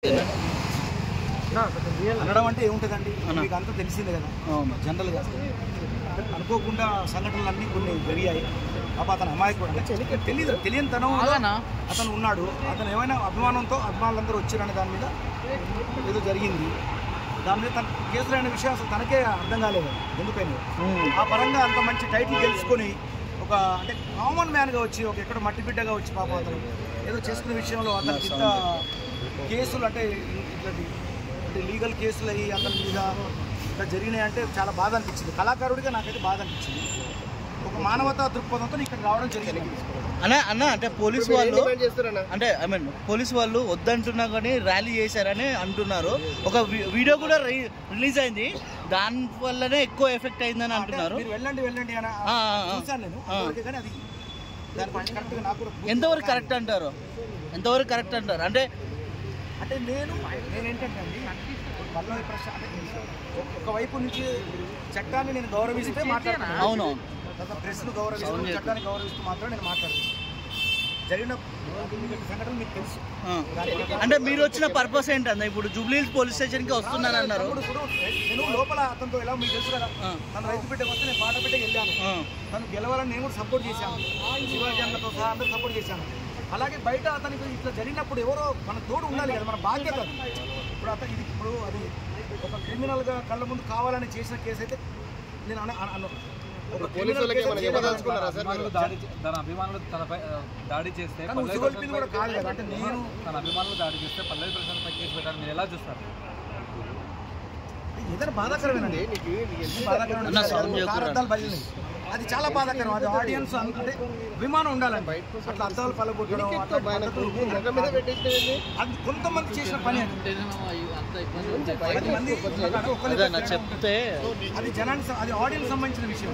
అనడం అంటే ఏముంటుందండి మీకు అంతా తెలిసిందే కదా అవును జనరల్గా అనుకోకుండా సంఘటనలు అన్నీ కొన్ని జరిగాయి పాప అతను అమాయకుడు అంటే తెలియదు తెలియని తనం అలానా? అతను ఉన్నాడు అతను ఏమైనా అభిమానంతో అభిమానులందరూ వచ్చారనే దాని మీద ఏదో జరిగింది దాని మీద తన కేసులు అయిన విషయం అసలు తనకే అర్థం కాలేదు ఎందుకని ఆ పరంగా అంత మంచి టైటిల్ గెలుచుకొని ఒక అంటే కామన్ మ్యాన్గా వచ్చి ఒక ఎక్కడ మట్టి బిడ్డగా వచ్చి పాపం అతను ఏదో చేసుకునే విషయంలో అతనికి ఇంత కేసులు అంటే ఇట్లాంటి అంటే లీగల్ కేసులు అయ్యి అతని మీద ఇట్లా జరిగినాయి అంటే చాలా బాధ అనిపించింది కళాకారుడిగా నాకైతే బాధ అనిపించింది ఒక మానవతా దృక్పథంతో ఇక్కడ రావడం జరిగింది అన్న అన్న అంటే పోలీస్ వాళ్ళు అంటే ఐ మీన్ పోలీస్ వాళ్ళు వద్దంటున్నా కానీ ర్యాలీ చేశారని అంటున్నారు ఒక వి- వీడియో కూడా రి- రిలీజ్ అయింది దాని వల్లనే ఎక్కువ ఎఫెక్ట్ అయిందని అంటే అంటున్నారు మీరు వెళ్ళండి వెళ్ళండి అని ఆ, ఆ, ఆ. చూశాను నేను ఆ. అంతవరకే కానీ అది దాని గురించి కరెక్ట్గా నాకు కూడా పూర్తిగా ఎంతవరకు అవగాహన కరెక్ట్ అంటారు ఎంతవరకు కరెక్ట్ అంటారు అంటే అంటే నేను నేను ఏంటంటే అండి పల్లవి ప్రశ్న అంటే ఒక- ఒకవైపు నుంచి చట్టాన్ని నేను గౌరవిస్తే మాట్లాడుతున్నాను అవును తర్వాత ప్రెస్ను గౌరవిస్తూ అవును. చట్టాన్ని గౌరవిస్తూ మాత్రం నేను మాట్లాడుతున్నాను జరిగిన సంఘటన మీకు తెలుసు ఆ. అంటే మీరు వచ్చిన పర్పస్ ఏంటన్న ఇప్పుడు జూబ్లీ పోలీస్ స్టేషన్ కి వస్తున్నాను అన్నారు తమ్ముడు ఇప్పుడు నేను లోపల అతనితో ఎలా మీకు తెలుసు కదా ఆ. తను రైతు బిడ్డకు వస్తే నేను పాట బిడ్డకి వెళ్ళాను ఆ. తను గెలవాలని నేను కూడా సపోర్ట్ చేశాను శివాజీ అన్నతో సహా అందరూ సపోర్ట్ చేశాను అలాగే బయట అతనికి ఇట్లా జరిగినప్పుడు ఎవరో మన తోడు ఉండాలి కదా మన బాధ్యత అది. ఇప్పుడు అతను ఇది ఇప్పుడు అది ఒక క్రిమినల్గా కళ్ళ ముందు కావాలని చేసిన కేసు అయితే నేను అన అన- అను ఒక criminal case అయితే చేయగలుగుతాను. అభిమానులు దాడి చే- తన అభిమానులు తనపై ఆ, దాడి చేస్తే కానీ పల్లవి ఉసిగొల్పింది ప్రశాంత్ కూడా పై- కాదు కదా అంటే నేను తన అభిమానులు దాడి చేస్తే పల్లవి ప్రశాంత్ పై కేసు పెట్టాలని మీరు ఎలా చూస్తారు ఏదైనా బాధాకరమేనండి బాధాకరమైన అన్న, విషయం. sound చేయకురా. కారు అద్దాలు పగిలినాయి. అది చాలా బాధాకరం అది ఆడియన్స్ అంటే విమానం ఉండాలండి అట్లా అద్దాలు పలగొట్టడం అట్లాంటి పద్ధతులు అది కొంతమంది చేసిన పని అది. పది మంది ఒక్కరు అదే నా చెప్తే అది జనానికి స- అది ఆడియన్స్ సంబంధించిన విషయం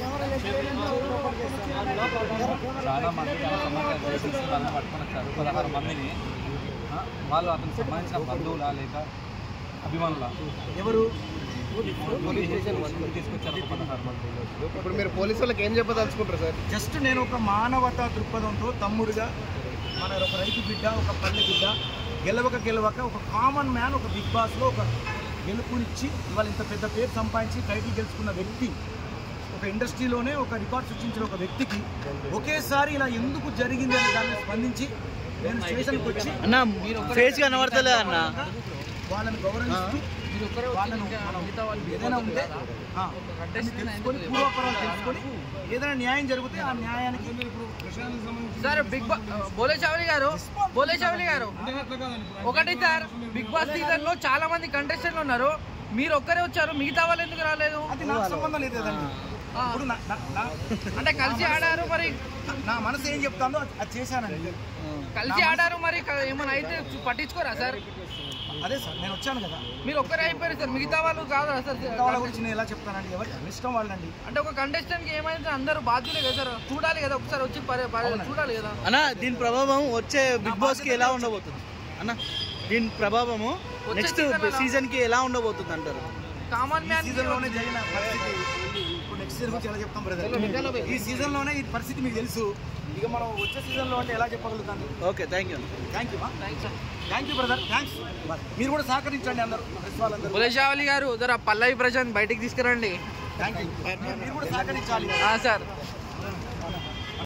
చాలా మంది తన సంబంధించిన కేసెస్ వాళ్ళని పట్టుకొని వచ్చారు పదహారు మందిని ఆ, వాళ్ళు అతనికి సంబంధించిన బంధువులా లేక అభిమానులా ఎవరు పోలీస్ స్టేషన్ తీసుకొచ్చారు ఒక పదహారు మంది ఇప్పుడు మీరు పోలీసు వాళ్ళకి ఏం చెప్పదలుచుకుంటారు సార్ జస్ట్ నేను ఒక మానవతా దృక్పథంతో తమ్ముడుగా మన ఒక రైతు బిడ్డ ఒక పల్లె బిడ్డ గెలవక గెలవక ఒక కామన్ మ్యాన్ ఒక బిగ్ బాస్లో ఒక గెలుపునిచ్చి ఇవాళ ఇంత పెద్ద పేరు సంపాదించి టైటిల్ గెలుచుకున్న వ్యక్తి ఒక ఇండస్ట్రీలోనే ఒక రికార్డ్ సృష్టించిన ఒక వ్యక్తికి ఒకేసారి ఇలా ఎందుకు జరిగింది అనే దాన్ని స్పందించి నేను స్టేషన్కి వచ్చి అన్న ఫేస్ కనబడతలే అన్న వాళ్ళని గౌరవిస్తూ వాళ్ళను మనం ఏదైనా ఉంటే ఆ, అన్ని తెలుసుకొని పూర్వపరాలు తెలుసుకొని ఏదైనా న్యాయం జరిగితే ఆ న్యాయానికి ఇప్పుడు విషయానికి సంబంధించి sir Bigg Boss Bole Chavali గారు బోలే చవలి గారు ఒకటి సార్ బిగ్ బాస్ సీజన్ లో చాలా మంది కంటెస్టెంట్లు ఉన్నారు మీరు ఒక్కరే వచ్చారు మిగతా వాళ్ళు ఎందుకు రాలేదు అది నాకు సంబంధం లేదు కదండి ఇప్పుడు నా- నా- నా- అంటే కలిసి ఆడారు మరి నా మనసు ఏం చెప్తాందో అది- అది చేశానండి కలిసి ఆడారు మరి క- ఏమైనా అయితే పట్టించుకోరా సార్ అదే సార్ నేను వచ్చాను కదా మీరు ఒక్కరే అయిపోయారు సార్ మిగతా వాళ్ళు కాదు సార్ మిగతా వాళ్ళ గురించి నేను ఎలా చెప్తానండి ఎవరి ఇష్టం వాళ్ళండి అంటే ఒక కంటెస్టెంట్ కి ఏమైతే అందరూ బాధ్యులే కదా సార్ చూడాలి కదా ఒకసారి వచ్చి పరి- పరి- చూడాలి కదా అన్న దీని ప్రభావం వచ్చే బిగ్ బాస్ కి ఎలా ఉండబోతుంది అన్న దీని ప్రభావము వచ్చే నెక్స్ట్ season ఎలా? సీజన్ కి ఎలా ఉండబోతుంది అంటారు కామన్ ఈ మ్యాన్ సీజన్ లోనే జరిగిన పరిస్థితి ఇప్పుడు నెక్స్ట్ సీజన్ గురించి ఎలా చెప్తాం బ్రదర్ ఈ సీజన్ లోనే ఈ పరిస్థితి మీకు తెలుసు ఇక మనం వచ్చే సీజన్ లో అంటే ఎలా చెప్పగలుగుతాను okay thank you thank you thank you brother thanks మీరు కూడా సహకరించండి అందరూ ప్రెస్ వాళ్ళందరూ బోలే చవలి గారు జర పల్లవి ప్రశాంత్ బయటికి తీసుకురండి థ్యాంక్ యూ మీరు కూడా సహకరించాలి ఆ, సార్